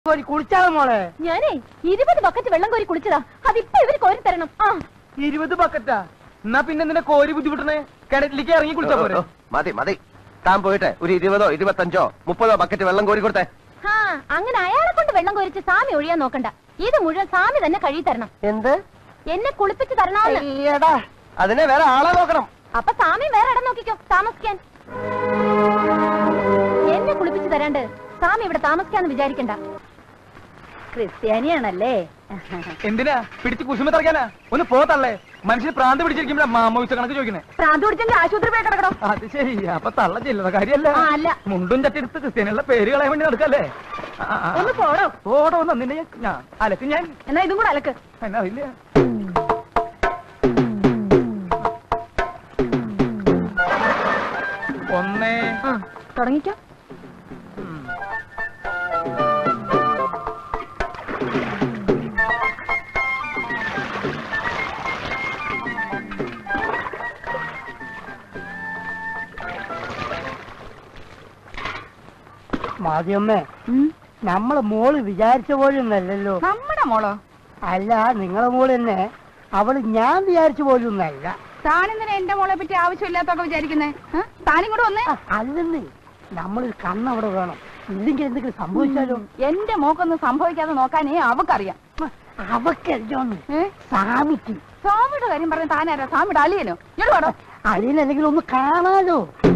കോരി കുളിച്ചാലോ മോളെ ഞാനേ ഇരുപത് ബക്കറ്റ് വെള്ളം കോരി കുളിച്ചതാ അതിപ്പോ ഇവര് കോരി തരണം ആ ഇരുപത് ബക്കറ്റാ എന്നാ പിന്നെ എന്തിനാ കോരി ബുദ്ധിമുട്ടണേ കിണറ്റിലേക്ക് ഇറങ്ങി കുളിച്ചാ പോരെ ഓ, മതി മതി താൻ പോയിട്ട് ഒരു ഇരുപതോ ഇരുപത്തഞ്ചോ മുപ്പതോ ബക്കറ്റ് വെള്ളം കോരി കൊടുത്തേ ആ അങ്ങനെ അയാളെ കൊണ്ട് വെള്ളം കോരിച്ച് സാമി ഒഴിയാൻ നോക്കണ്ട ഇത് മുഴുവൻ സാമി തന്നെ കഴുകി തരണം എന്ത് എന്നെ കുളിപ്പിച്ച് തരണമെന്ന് അയ്യടാ അതിനെ വേറെ ആളെ നോക്കണം അപ്പൊ സാമി വേറെ ഇടം നോക്കിക്കോ താമസിക്കാൻ എന്നെ കുളിപ്പിച്ച് തരാണ്ട് സാമി ഇവിടെ താമസിക്കാന്ന് വിചാരിക്കണ്ട ക്രിസ്ത്യാനിയാണല്ലേ എന്തിനാ പിടിച്ച് കുശുമ തറക്കാനാ ഒന്ന് പോത്തള്ളേ മനുഷ്യന് പ്രാന്ത് പിടിച്ചിരിക്കുമ്പോഴാ മാമോയിച്ച കണക്ക് ചോദിക്കണേ പ്രാന്ത് പിടിച്ചെങ്കിൽ ആശുപത്രി പോയി കിടക്കണോ അത് ശരി അപ്പൊ തള്ള ചെല്ലുന്ന കാര്യല്ല ആ, അല്ല. മുണ്ടും ചട്ടിയെടുത്ത് ക്രിസ്ത്യാനികളുടെ പേര് കളയാൻ വേണ്ടി നടക്കല്ലേ ആ, ആ, ആ. ഒന്ന് പോടോ ഓടോ ഒന്ന് നിന്നെ ഞാൻ- ഞാൻ അലക്ക് ഞാൻ എന്നാ ഇതും കൂടെ അലക്ക് എന്നാ അറിയില്ല ഒന്നേ ആ തുടങ്ങിക്കോ ഉം. മാതിയമ്മേ നമ്മളെ മോള് വിചാരിച്ച പോലെയൊന്നല്ലല്ലോ നമ്മുടെ മോളോ അല്ല നിങ്ങളെ മോള് തന്നെ അവള് ഞാൻ വിചാരിച്ച പോലെയൊന്നല്ല താനെന്തിനാ എന്റെ മോളെ പറ്റി ആവശ്യമില്ലാത്തൊക്കെ വിചാരിക്കുന്നേ താനും കൂടെ വന്നേ ആ, അല്ലെന്ന് നമ്മളൊരു കണ്ണവിടെ വേണം ഇല്ലെങ്കിൽ എന്തെങ്കിലും സംഭവിച്ചാലോ എന്റെ മോക്കൊന്നും സംഭവിക്കാതെ നോക്കാനേ അവക്കറിയാം അവക്കറിയോന്ന് ഏ? സാമിക്ക് സ്വാമിയുടെ കാര്യം പറഞ്ഞ താനാരാ സ്വാമിയുടെ അളിയനോ ഇങ്ങോട്ട് വേണോ അതിനല്ലെങ്കിൽ ഒന്ന് കാണാലോ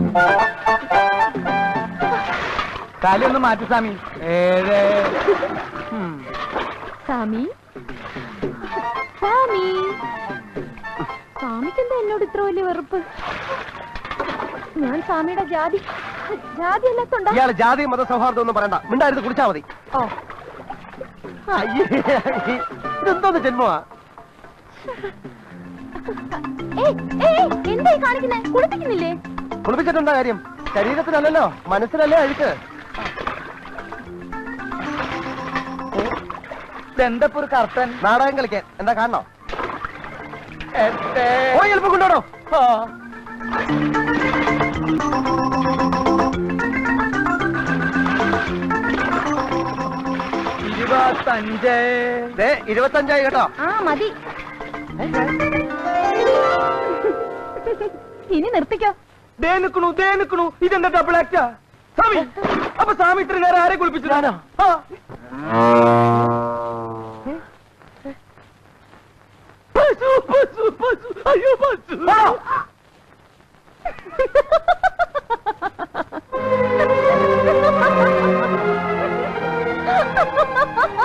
കാലി ഒന്ന് മാറ്റി സ്വാമി ഏഴ് ഉം. സാമി സാമി സ്വാമിക്ക് എന്താ എന്നോട് ഇത്ര വലിയ വെറുപ്പ് ഞാൻ സ്വാമിയുടെ ജാതി ജാതി അല്ലാത്തോണ്ടാ ഇയാള് ജാതി മത സൗഹാർദ്ദം ഒന്നും പറയണ്ട മിണ്ടായിരുന്നു കുടിച്ചാ മതി ഓ അയ്യേ, ഇതെന്തോന്ന് ജന്മമാ ഏയ് ഏയ് എന്തായി കാണിക്കുന്നേ കുളിപ്പിക്കുന്നില്ലേ കുളിപ്പിച്ചിട്ടുണ്ടാ കാര്യം ശരീരത്തിനല്ലല്ലോ മനസ്സിനല്ലേ അഴുക്ക് ഇതെന്താ ഇപ്പൊ ഒരു കർത്തൻ നാടകം കളിക്കാൻ എന്താ കാണണോ എട്ട് പോയി ചിലപ്പോ കൊണ്ടോടോ ആ. ഇരുപത്തഞ്ച് ദേ ഇരുപത്തഞ്ചായി കേട്ടോ ആ മതി ഇനി നിർത്തിക്കോ ദേ നിക്കണു ദേ നിക്കണു ഇതെന്താ ഡബിൾ ആക്റ്റാ സ്വാമി അപ്പൊ സ്വാമി ഇത്ര നേരം ആരെ കുളിപ്പിച്ചു ഞാനോ? ആ. പശു, പശു, പശു. അയ്യോ പശു ആ.